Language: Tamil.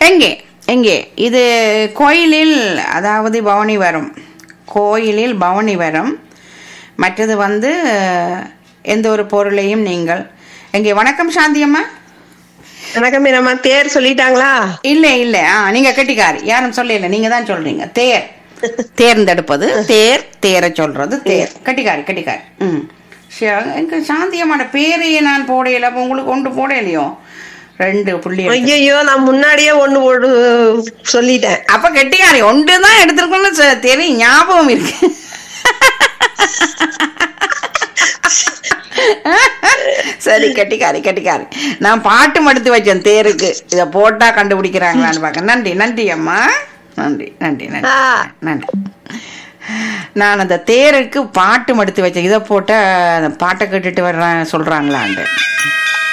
எங்கே எங்கே இது கோயிலில் அதாவது பவனி வரும் கோயிலில் பவனி வரும் மற்றது வந்து எந்த ஒரு பொருளையும் நீங்கள் எங்கே வணக்கம் சாந்தியம்மா வணக்கம் மீனம்மா தேர் சொல்லிட்டாங்களா இல்லை இல்லை ஆ நீங்க கெட்டிக்காரி யாரும் சொல்லல நீங்க தான் சொல்றீங்க தேர் தேர்ந்தெடுப்பது தேர் தேரை சொல்றது தேர் கட்டிக்காரி கட்டிக்காரி ம் சரி, எங்க சாந்தியம்மாட பேரையே நான் போடையில அப்ப உங்களுக்கு ஒன்று போடையிலையோ ரெண்டு புள்ளி எடுத்து- ஐயோ நான் முன்னாடியே ஒண்ணு போடு சொல்லிட்டேன் அப்ப கெட்டிக்காரி ஒன்று தான் எடுத்திருக்கோம்னு ச- தெரியும் ஞாபகம் இருக்கு சரி கெட்டிக்காரி கெட்டிக்காரி நான் பாட்டு மடுத்து வச்சேன் தேருக்கு இத போட்டா கண்டுபிடிக்கிறாங்களான்னு பார்க்க நன்றி நன்றி அம்மா நன்றி நன்றி நன்றி ஆ. நன்றி நான் அந்த தேருக்கு பாட்டு மடுத்து வச்சேன் இதை போட்ட அந்த பாட்டை கேட்டுட்டு வர்றேன் சொல்றாங்களாண்டு